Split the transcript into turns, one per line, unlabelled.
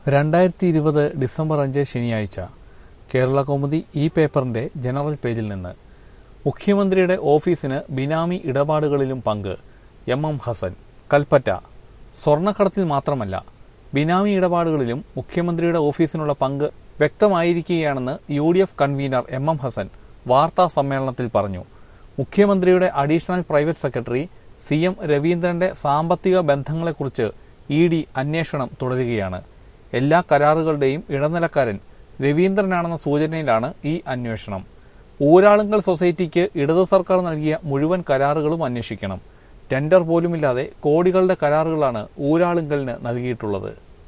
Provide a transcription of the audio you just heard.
രണ്ടായിരത്തി ഇരുപത് ഡിസംബർ അഞ്ച് ശനിയാഴ്ച കേരള കൗമുദി ഈ പേപ്പറിന്റെ ജനറൽ പേജിൽ നിന്ന് മുഖ്യമന്ത്രിയുടെ ഓഫീസിന് ബിനാമി ഇടപാടുകളിലും പങ്ക് എം എം ഹസൻ കൽപ്പറ്റ സ്വർണ്ണക്കടത്തിൽ മാത്രമല്ല ബിനാമി ഇടപാടുകളിലും മുഖ്യമന്ത്രിയുടെ ഓഫീസിനുള്ള പങ്ക് വ്യക്തമായിരിക്കുകയാണെന്ന് U D F convener M M Hassan വാർത്താ സമ്മേളനത്തിൽ പറഞ്ഞു മുഖ്യമന്ത്രിയുടെ additional private secretary C M രവീന്ദ്രന്റെ സാമ്പത്തിക ബന്ധങ്ങളെക്കുറിച്ച് ഇ ഡി അന്വേഷണം തുടരുകയാണ് എല്ലാ കരാറുകളുടെയും ഇടനിലക്കാരൻ രവീന്ദ്രനാണെന്ന സൂചനയിലാണ് ഈ അന്വേഷണം ഊരാളുങ്കൽ സൊസൈറ്റിക്ക് ഇടതു സർക്കാർ നൽകിയ മുഴുവൻ കരാറുകളും അന്വേഷിക്കണം ടെൻഡർ പോലുമില്ലാതെ കോടികളുടെ കരാറുകളാണ് ഊരാളുങ്കലിന് നൽകിയിട്ടുള്ളത്